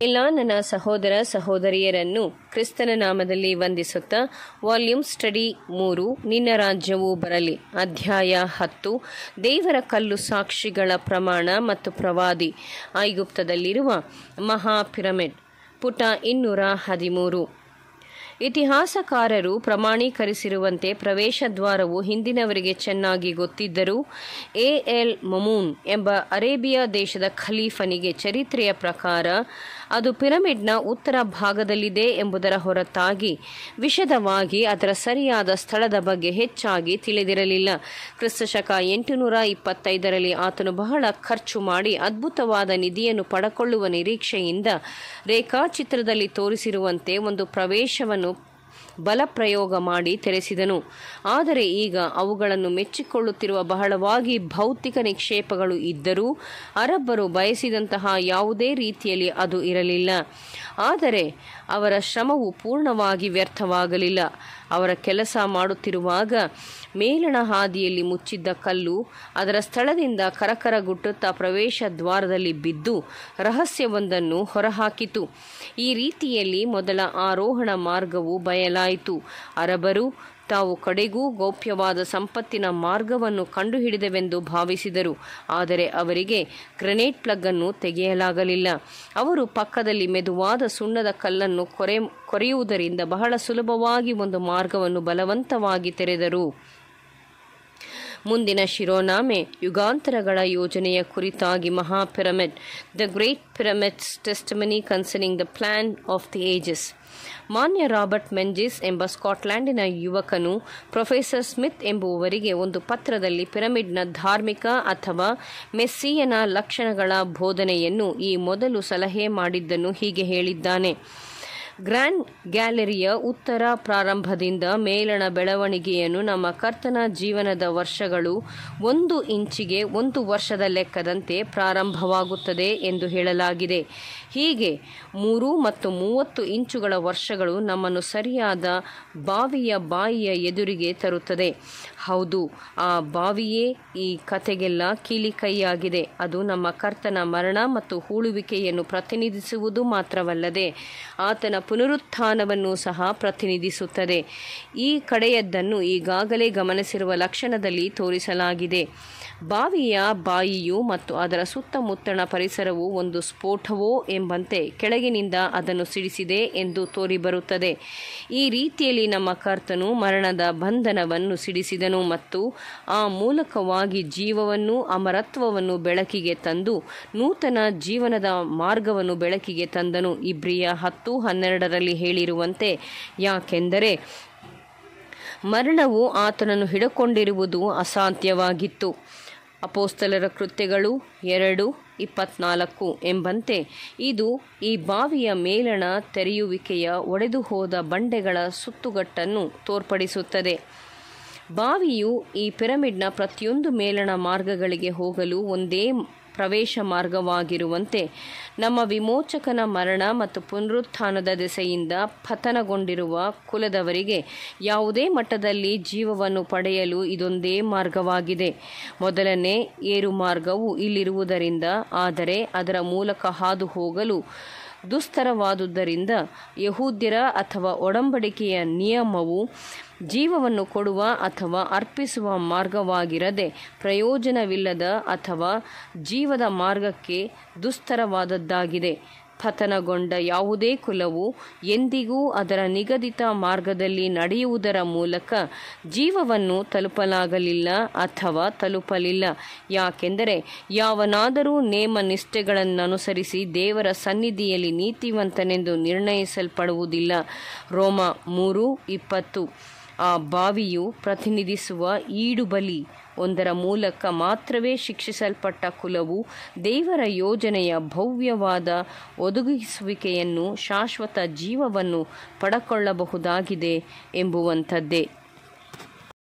ಎಲ್ಲ ನನ್ನ ಸಹೋದರ ಸಹೋದರಿಯರನ್ನು ಕ್ರಿಸ್ತನ ನಾಮದಲ್ಲಿ ವಂದಿಸುತ್ತಾ ವಾಲ್ಯೂಮ್ ಸ್ಟಡಿ ಮೂರು ನಿನ್ನ ರಾಜ್ಯವು ಬರಲಿ ಅಧ್ಯಾಯ ಹತ್ತು ದೇವರ ಕಲ್ಲು ಸಾಕ್ಷಿಗಳ ಪ್ರಮಾಣ ಮತ್ತು ಪ್ರವಾದಿ ಐಗುಪ್ತದಲ್ಲಿರುವ ಮಹಾ ಪಿರಮಿಡ್ ಪುಟ ಇನ್ನೂರ ಹದಿಮೂರು ಇತಿಹಾಸಕಾರರು ಪ್ರಮಾಣೀಕರಿಸಿರುವಂತೆ ಪ್ರವೇಶ ದ್ವಾರವು ಹಿಂದಿನವರಿಗೆ ಚೆನ್ನಾಗಿ ಗೊತ್ತಿದ್ದರೂ ಎ ಎಲ್ ಮಮೂನ್ ಎಂಬ ಅರೇಬಿಯಾ ದೇಶದ ಖಲೀಫನಿಗೆ ಚರಿತ್ರೆಯ ಪ್ರಕಾರ ಅದು ಪಿರಮಿಡ್ನ ಉತ್ತರ ಭಾಗದಲ್ಲಿದೆ ಎಂಬುದರ ಹೊರತಾಗಿ ವಿಶದವಾಗಿ ಅದರ ಸರಿಯಾದ ಸ್ಥಳದ ಬಗ್ಗೆ ಹೆಚ್ಚಾಗಿ ತಿಳಿದಿರಲಿಲ್ಲ ಕ್ರಿಸ್ತಶಕ ಎಂಟುನೂರ ಇಪ್ಪತ್ತೈದರಲ್ಲಿ ಆತನು ಬಹಳ ಖರ್ಚು ಮಾಡಿ ಅದ್ಭುತವಾದ ನಿಧಿಯನ್ನು ಪಡಕೊಳ್ಳುವ ನಿರೀಕ್ಷೆಯಿಂದ ರೇಖಾಚಿತ್ರದಲ್ಲಿ ತೋರಿಸಿರುವಂತೆ ಒಂದು ಪ್ರವೇಶವನ್ನು ಬಲಪ್ರಯೋಗ ಮಾಡಿ ತೆರೆಸಿದನು ಆದರೆ ಈಗ ಅವುಗಳನ್ನು ಮೆಚ್ಚಿಕೊಳ್ಳುತ್ತಿರುವ ಬಹಳವಾಗಿ ಭೌತಿಕ ನಿಕ್ಷೇಪಗಳು ಇದ್ದರೂ ಅರಬ್ಬರು ಬಯಸಿದಂತಹ ಯಾವುದೇ ರೀತಿಯಲ್ಲಿ ಅದು ಇರಲಿಲ್ಲ ಆದರೆ ಅವರ ಶ್ರಮವು ಪೂರ್ಣವಾಗಿ ವ್ಯರ್ಥವಾಗಲಿಲ್ಲ ಅವರ ಕೆಲಸ ಮಾಡುತ್ತಿರುವಾಗ ಮೇಲಣ ಹಾದಿಯಲ್ಲಿ ಮುಚ್ಚಿದ್ದ ಕಲ್ಲು ಅದರ ಸ್ಥಳದಿಂದ ಕರಕರಗುಟ್ಟುತ್ತಾ ಪ್ರವೇಶ ದ್ವಾರದಲ್ಲಿ ಬಿದ್ದು ರಹಸ್ಯವೊಂದನ್ನು ಹೊರಹಾಕಿತು ಈ ರೀತಿಯಲ್ಲಿ ಮೊದಲ ಆರೋಹಣ ಮಾರ್ಗವು ಬಯಲಾಯಿತು ಅರಬರು ತಾವು ಕಡೆಗೂ ಗೌಪ್ಯವಾದ ಸಂಪತ್ತಿನ ಮಾರ್ಗವನ್ನು ಕಂಡುಹಿಡಿದೆವೆಂದು ಭಾವಿಸಿದರು ಆದರೆ ಅವರಿಗೆ ಗ್ರೆನೇಡ್ ಪ್ಲಗ್ ಅನ್ನು ತೆಗೆಯಲಾಗಲಿಲ್ಲ ಅವರು ಪಕ್ಕದಲ್ಲಿ ಮೆದುವಾದ ಸುಣ್ಣದ ಕಲ್ಲನ್ನು ಕೊರೆ ಕೊರೆಯುವುದರಿಂದ ಬಹಳ ಸುಲಭವಾಗಿ ಒಂದು ಮಾರ್ಗವನ್ನು ಬಲವಂತವಾಗಿ ತೆರೆದರು ಮುಂದಿನ ಶಿರೋನಾಮೆ ಯುಗಾಂತರಗಳ ಯೋಜನೆಯ ಕುರಿತಾಗಿ ಮಹಾ pyramid the great pyramids testimony concerning the plan of the ages ಮಾನ್ಯ ರಾಬರ್ಟ್ ಮೆಂಜಿಸ್ ಎಂಬ ಸ್ಕಾಟ್ಲ್ಯಾಂಡಿನ ಯುವಕನು ಪ್ರೊಫೆಸರ್ ಸ್ಮಿತ್ ಎಂಬುವವರಿಗೆ ಒಂದು ಪತ್ರದಲ್ಲಿ ಪಿರಮಿಡ್ನ ಧಾರ್ಮಿಕ ಅಥವಾ ಮೆಸ್ಸಿಯನ ಲಕ್ಷಣಗಳ ಬೋಧನೆಯನ್ನು ಈ ಮೊದಲು ಸಲಹೆ ಮಾಡಿದ್ದನ್ನು ಹೀಗೆ ಹೇಳಿದ್ದಾನೆ ಗ್ರ್ಯಾಂಡ್ ಗ್ಯಾಲರಿಯ ಉತ್ತರ ಪ್ರಾರಂಭದಿಂದ ಮೇಲಣ ಬೆಳವಣಿಗೆಯನ್ನು ನಮ್ಮ ಕರ್ತನ ಜೀವನದ ವರ್ಷಗಳು ಒಂದು ಇಂಚಿಗೆ ಒಂದು ವರ್ಷದ ಲೆಕ್ಕದಂತೆ ಪ್ರಾರಂಭವಾಗುತ್ತದೆ ಎಂದು ಹೇಳಲಾಗಿದೆ ಹೀಗೆ ಮೂರು ಮತ್ತು ಮೂವತ್ತು ಇಂಚುಗಳ ವರ್ಷಗಳು ನಮ್ಮನ್ನು ಸರಿಯಾದ ಬಾವಿಯ ಬಾಯಿಯ ಎದುರಿಗೆ ತರುತ್ತದೆ ಹೌದು ಆ ಬಾವಿಯೇ ಈ ಕತೆಗೆಲ್ಲ ಕೀಲಿಕೈಯಾಗಿದೆ ಅದು ನಮ್ಮ ಕರ್ತನ ಮರಣ ಮತ್ತು ಹೂಳುವಿಕೆಯನ್ನು ಪ್ರತಿನಿಧಿಸುವುದು ಮಾತ್ರವಲ್ಲದೆ ಆತನ ಪುನರುತ್ಥಾನವನ್ನು ಸಹ ಪ್ರತಿನಿಧಿಸುತ್ತದೆ ಈ ಕಡೆಯದ್ದನ್ನು ಈಗಾಗಲೇ ಗಮನಿಸಿರುವ ಲಕ್ಷಣದಲ್ಲಿ ತೋರಿಸಲಾಗಿದೆ ಬಾವಿಯ ಬಾಯಿಯು ಮತ್ತು ಅದರ ಸುತ್ತಮುತ್ತಣ ಪರಿಸರವು ಒಂದು ಸ್ಫೋಟವೋ ಎಂಬಂತೆ ಕೆಳಗಿನಿಂದ ಅದನ್ನು ಸಿಡಿಸಿದೆ ಎಂದು ತೋರಿಬರುತ್ತದೆ ಈ ರೀತಿಯಲ್ಲಿ ನಮ್ಮ ಕರ್ತನು ಮರಣದ ಬಂಧನವನ್ನು ಸಿಡಿಸಿದನು ಮತ್ತು ಆ ಮೂಲಕವಾಗಿ ಜೀವವನ್ನು ಅಮರತ್ವವನ್ನು ಬೆಳಕಿಗೆ ತಂದು ನೂತನ ಜೀವನದ ಮಾರ್ಗವನ್ನು ಬೆಳಕಿಗೆ ತಂದನು ಇಬ್ರಿಯ ಹತ್ತು ಹನ್ನೆರಡರಲ್ಲಿ ಹೇಳಿರುವಂತೆ ಯಾಕೆಂದರೆ ಮರಣವು ಆತನನ್ನು ಹಿಡಕೊಂಡಿರುವುದು ಅಸಾಧ್ಯವಾಗಿತ್ತು ಅಪೋಸ್ತಲರ ಕೃತ್ಯಗಳು ಎರಡು ಇಪ್ಪತ್ನಾಲ್ಕು ಎಂಬಂತೆ ಇದು ಈ ಬಾವಿಯ ಮೇಲಣ ತೆರೆಯುವಿಕೆಯ ಒಡೆದು ಹೋದ ಬಂಡೆಗಳ ಸುತ್ತುಗಟ್ಟನ್ನು ತೋರ್ಪಡಿಸುತ್ತದೆ ಬಾವಿಯು ಈ ಪಿರಮಿಡ್ನ ಪ್ರತಿಯೊಂದು ಮೇಲಣ ಮಾರ್ಗಗಳಿಗೆ ಹೋಗಲು ಒಂದೇ ಪ್ರವೇಶ ಮಾರ್ಗವಾಗಿರುವಂತೆ ನಮ್ಮ ವಿಮೋಚಕನ ಮರಣ ಮತ್ತು ಪುನರುತ್ಥಾನದ ದೆಸೆಯಿಂದ ಪತನಗೊಂಡಿರುವ ಕುಲದವರಿಗೆ ಯಾವುದೇ ಮಟ್ಟದಲ್ಲಿ ಜೀವವನ್ನು ಪಡೆಯಲು ಇದೊಂದೇ ಮಾರ್ಗವಾಗಿದೆ ಮೊದಲನೇ ಏರು ಮಾರ್ಗವು ಇಲ್ಲಿರುವುದರಿಂದ ಆದರೆ ಅದರ ಮೂಲಕ ಹಾದು ಹೋಗಲು ದುಸ್ತರವಾದುದರಿಂದ ಯಹೂದ್ಯರ ಅಥವಾ ಒಡಂಬಡಿಕೆಯ ನಿಯಮವು ಜೀವವನ್ನು ಕೊಡುವ ಅಥವಾ ಅರ್ಪಿಸುವ ಮಾರ್ಗವಾಗಿರದೆ ಪ್ರಯೋಜನವಿಲ್ಲದ ಅಥವಾ ಜೀವದ ಮಾರ್ಗಕ್ಕೆ ದುಸ್ತರವಾದದ್ದಾಗಿದೆ ಪತನಗೊಂಡ ಯಾವುದೇ ಕುಲವು ಎಂದಿಗೂ ಅದರ ನಿಗದಿತ ಮಾರ್ಗದಲ್ಲಿ ನಡೆಯುವುದರ ಮೂಲಕ ಜೀವವನ್ನು ತಲುಪಲಾಗಲಿಲ್ಲ ಅಥವಾ ತಲುಪಲಿಲ್ಲ ಯಾಕೆಂದರೆ ಯಾವನಾದರೂ ನೇಮ ನಿಷ್ಠೆಗಳನ್ನನುಸರಿಸಿ ದೇವರ ಸನ್ನಿಧಿಯಲ್ಲಿ ನೀತಿವಂತನೆಂದು ನಿರ್ಣಯಿಸಲ್ಪಡುವುದಿಲ್ಲ ರೋಮ ಮೂರು ಇಪ್ಪತ್ತು ಆ ಬಾವಿಯು ಪ್ರತಿನಿಧಿಸುವ ಈಡುಬಲಿ ಒಂದರ ಮೂಲಕ ಮಾತ್ರವೇ ಶಿಕ್ಷಿಸಲ್ಪಟ್ಟ ಕುಲವು ದೇವರ ಯೋಜನೆಯ ಭವ್ಯವಾದ ಒದಗಿಸುವಿಕೆಯನ್ನು ಶಾಶ್ವತ ಜೀವವನ್ನು ಪಡಕೊಳ್ಳಬಹುದಾಗಿದೆ ಎಂಬುವಂಥದ್ದೇ